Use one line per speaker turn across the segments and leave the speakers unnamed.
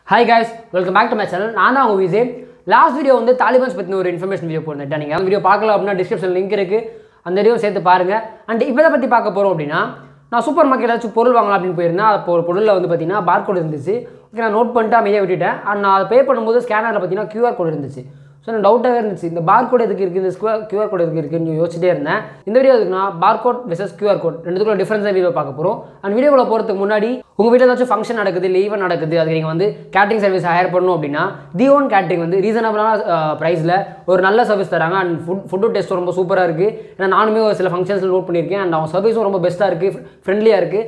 hi guys welcome back to my channel நான் தான் உங்கள் விஜய் லாஸ்ட் வீடியோ வந்து தாலிபான்ஸ் பற்றின ஒரு இன்ஃபர்மேஷன் வீடியோ போட்டுட்டேன் நீங்கள் அந்த வீடியோ பார்க்கல அப்படின்னா டிஸ்கிரிப்ஷன் லிங்க் இருக்குது அந்த வீடியோ சேர்த்து பாருங்கள் அண்ட் இப்போ இதை பற்றி பார்க்க போகிறோம் அப்படின்னா நான் சூப்பர் மார்க்கெட் ஏதாச்சும் பொருள் வாங்கலாம் அப்படின்னு போயிருந்தேன் அப்போ ஒரு பொருளில் வந்து பார்த்தீங்கன்னா பார்கோட் இருந்துச்சு ஓகே நான் நோட் பண்ணிட்டு அமைதியாக விட்டுட்டேன் அண்ட் நான் அதை பே பண்ணும்போது ஸ்கேனரில் பார்த்தீங்கன்னா கியூஆர் கோட் இருந்துச்சு ஸோ எனக்கு டவுட்டாகவே இருந்துச்சு இந்த பார்கோட் எதுக்கு இருக்குது இந்த ஸ்கூஆர் கியூஆர் கோட் எதுக்கு இருக்குன்னு யோசிச்சிட்டே இருந்தேன் இந்த வீடியோ எதுக்குன்னா பார்கோட் வெசஸ் கியூஆர் கோட் ரெண்டுத்துக்குள்ள டிஃபரன்ஸாக வீடியோ பார்க்க போகிறோம் அண்ட் வீடியோவில் போகிறதுக்கு முன்னாடி உங்கள் வீட்டில் ஏதாச்சும் ஃபங்க்ஷன் நடக்குது இல்லை ஈவெண்ட் நடக்குது அதுக்கு நீங்கள் வந்து கேட்டரிங் சர்வீஸ் ஹையர் பண்ணணும் அப்படின்னா தி ஓன் கேட்டரிங் வந்து ரீசனபிளான ப்ரைஸில் ஒரு நல்ல சர்வீஸ் தராங்க அண்ட் ஃபுட் ஃபுட்டு டேஸ்ட் ரொம்ப சூப்பராக இருக்குது ஏன்னா நானுமே ஒரு சில ஃபங்க்ஷன்ஸில் நோட் பண்ணியிருக்கேன் அண்ட் அவங்க சர்வீஸும் ரொம்ப பெஸ்ட்டாக இருக்குது ஃப்ரெண்ட்லியாக இருக்குது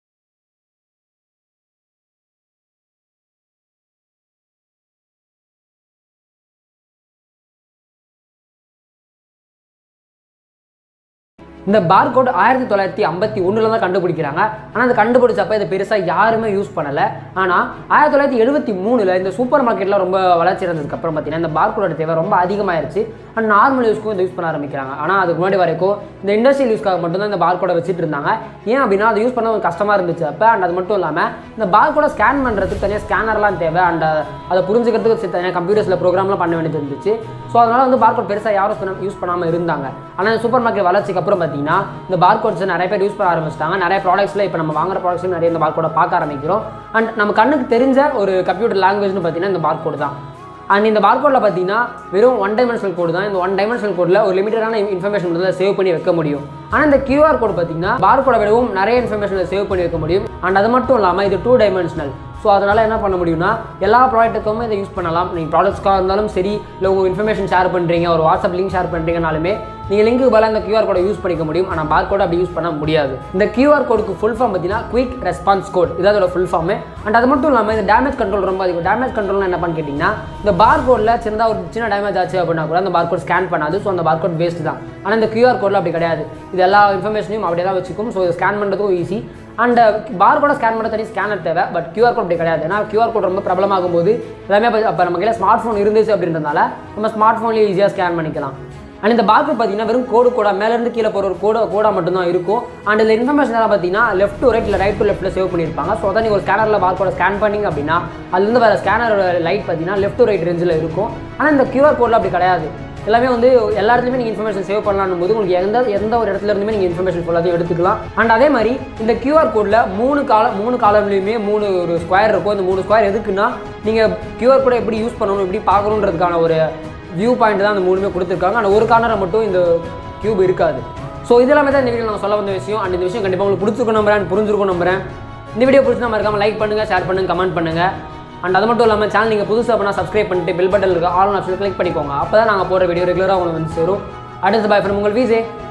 இந்த பார்கோட் ஆயிரத்தி தொள்ளாயிரத்தி ஐம்பத்தி ஒன்றில் தான் கண்டுபிடிக்கிறாங்க ஆனால் அது கண்டுபிடிச்சப்ப இதை பெருசாக யாருமே யூஸ் பண்ணலை ஆனால் ஆயிரத்தி தொள்ளாயிரத்தி எழுபத்தி மூணில் இந்த சூப்பர் மார்க்கெட்டில் ரொம்ப வளர்ச்சி இருந்ததுக்கப்புறம் பார்த்தீங்கன்னா இந்த பார்கோடோட தேவை ரொம்ப அதிகமாயிருச்சு அண்ட் நார்மல் யூஸ்க்கும் இதை யூஸ் பண்ண ஆரம்பிக்கிறாங்க ஆனால் அதுக்கு முன்னாடி வரைக்கும் இந்த இண்டஸ்ட்ரியல் யூஸ்க்காக மட்டும்தான் இந்த பார்கோடை வச்சுட்டு இருந்தாங்க ஏன் அப்படின்னா அதை யூஸ் பண்ண கொஞ்சம் கஷ்டமாக இருந்துச்சு அப்போ அண்ட் அது மட்டும் இல்லாமல் இந்த பார்கோடை ஸ்கேன் பண்ணுறதுக்கு தனியாக ஸ்கேனர்லாம் தேவை அண்ட் அதை புரிஞ்சுக்கிறதுக்கு தனியாக கம்ப்யூட்டர்ஸில் ப்ரோக்ராம்லாம் பண்ண வேண்டியது இருந்துச்சு ஸோ அதனால் வந்து பார்கோட் பெருசாக யாரும் யூஸ் பண்ணாமல் இருந்தாங்க ஆனால் இந்த சூப்பர் மார்க்கெட் வளர்ச்சிக்கு அப்புறம் பார்த்தீங்கன்னா இந்த பார்கோட்ஸ் நிறைய பேர் யூஸ் பண்ண ஆரம்பிச்சிட்டாங்க நிறைய ப்ராடக்ட்ஸில் இப்போ நம்ம வாங்குற ப்ராடக்ட்ஸ்லையும் நிறைய இந்த பார்கோடை பார்க்க ஆரம்பிக்கிறோம் அண்ட் நம்ம கண்ணுக்கு தெரிஞ்ச ஒரு கம்ப்யூட்டர் லாங்குவேஜ்னு பார்த்தீங்கன்னா இந்த பார்கோடு தான் அண்ட் இந்த பார்கோடில் பார்த்தீங்கன்னா வெறும் ஒன் டைமென்ஷனல் கோடு தான் இந்த ஒன் டைமென்ஷனல் கோடில் ஒரு லிமிட்டடான இன்ஃபர்மேஷன் மட்டும் சேவ் பண்ணி வைக்க முடியும் ஆனால் இந்த கியூஆர் கோட் பார்த்தீங்கன்னா பார்கோட விடவும் நிறைய இன்ஃபர்மேஷனை சேவ் பண்ணி வைக்க முடியும் அண்ட் அது மட்டும் இல்லாமல் இது டூ டைமென்ஷனல் ஸோ அதனால் என்ன பண்ண முடியும்னா எல்லா ப்ராடக்ட்டுக்குமே இதை யூஸ் பண்ணலாம் நீங்கள் ப்ராடக்ட்ஸ்க்காக இருந்தாலும் சரி இல்லை உங்கள் இன்ஃபர்மேஷன் ஷேர் பண்ணுறீங்க ஒரு வாட்ஸ்அப் லிங்க் ஷேர் பண்ணுறீங்கனாலுமே நீங்கள் லிங்க்கு பதிலாக இந்த கியூஆர் கோடை யூஸ் பண்ணிக்க முடியும் ஆனால் பார் கோடை அப்படி யூஸ் பண்ண முடியாது இந்த கியூஆர் கோடுக்கு ஃபுல் ஃபார்ம் பார்த்தீங்கன்னா குயிக் ரெஸ்பான்ஸ் கோட் இது அதோட ஃபுல் ஃபார்ம் அண்ட் அது மட்டும் இல்லாமல் இந்த டேமேஜ் கண்ட்ரோல் ரொம்ப அதிகம் டேமேஜ் கண்ட்ரோல் என்ன பண்ணு கேட்டிங்கன்னா இந்த பார் கோடில் சின்னதாக ஒரு சின்ன டேமேஜ் ஆச்சு அப்படின்னா கூட அந்த பார் கோட் ஸ்கேன் பண்ணாது ஸோ அந்த பார் கோட் வேஸ்ட் தான் ஆனால் இந்த கியூஆர் கோடில் அப்படி கிடையாது இது எல்லா இன்ஃபர்மேஷனையும் அப்படியே தான் வச்சுக்கும் ஸோ ஸ்கேன் பண்ணுறதுக்கும் ஈஸி அண்ட் பார் கூட ஸ்கேன் பண்ண தனி ஸ்கேனர் தேவை பட் கியூஆர் கோட் அப்படி கிடையாது ஏன்னா கியூஆர் கோட் ரொம்ப பிரபலமாகும் போது எல்லாமே அப்போ நம்ம கையில் ஸ்மார்ட் ஃபோன் இருந்துச்சு அப்படின்றதுனால நம்ம ஸ்மார்ட் ஃபோன்லேயே ஈஸியாக ஸ்கேன் பண்ணிக்கலாம் அண்ட் இந்த பார்கோட் பார்த்தீங்கன்னா வெறும் கோடு கோடா மேலேருந்து கீழே போகிற ஒரு கோட கோடா மட்டும்தான் இருக்கும் அண்ட் இந்த இன்ஃபர்மேஷன் எல்லாம் பார்த்தீங்கன்னா லெஃப்ட் டு ரைட் இல்லை ரைட் டு லெஃப்ட்டில் சேவ் பண்ணியிருப்பாங்க ஸோ அதான் நீங்கள் ஒரு ஸ்கேனரில் பார்கோட ஸ்கேன் பண்ணிங்க அப்படின்னா அதுலேருந்து வர ஸ்கேனரோட லைட் பார்த்தீங்கன்னா லெஃப்ட் டு ரைட் ரேஞ்சில் இருக்கும் ஆனால் இந்த கியூஆர் கோடில் அப்படி கிடையாது எல்லாமே வந்து எல்லா இடத்துலையுமே நீங்கள் இன்ஃபர்மேஷன் சேவ் பண்ணலாம் போது உங்களுக்கு எந்த எந்த ஒரு இடத்துல இருந்துமே நீங்கள் இன்ஃபர்மேஷன் ஃபுல்லாத்தையும் எடுத்துக்கலாம் அண்ட் அதே மாதிரி இந்த கியூஆர் கோடில் மூணு கால மூணு காலம்லையுமே மூணு ஒரு ஸ்கொயர் இருக்கும் இந்த மூணு ஸ்கொயர் எதுக்குன்னா நீங்கள் கியூஆர் கோடை எப்படி யூஸ் பண்ணணும் எப்படி பார்க்கணுன்றதுக்கான ஒரு வியூ பாயிண்ட் தான் அந்த மூணுமே கொடுத்துருக்காங்க ஆனால் ஒரு கார்னரை மட்டும் இந்த கியூப் இருக்காது ஸோ இதெல்லாமே தான் இந்த வீடியோ நாங்கள் சொல்ல வந்த விஷயம் அண்ட் இந்த விஷயம் கண்டிப்பாக உங்களுக்கு பிடிச்சிருக்கும் நம்புறேன் புரிஞ்சிருக்கும் நம்புறேன் இந்த வீடியோ பிடிச்சா மறக்காம லைக் பண்ணுங்கள் ஷேர் பண்ணுங்கள் கமெண்ட் பண்ணுங்கள் அண்ட் அது மட்டும் இல்லாமல் சேனல் நீங்கள் புதுசாக பண்ணால் சப்ஸ்கிரைப் பண்ணிட்டு பெல் பட்டன் இருக்க ஆல் ஆப்ஷன் கிளிக் பண்ணிக்கோங்க அப்போ தான் நாங்கள் போகிற வீடியோ ரெகுலராக உங்களுக்கு வந்து சேரும் அடுத்த பாய் ஃப்ரம் உங்கள் விஜே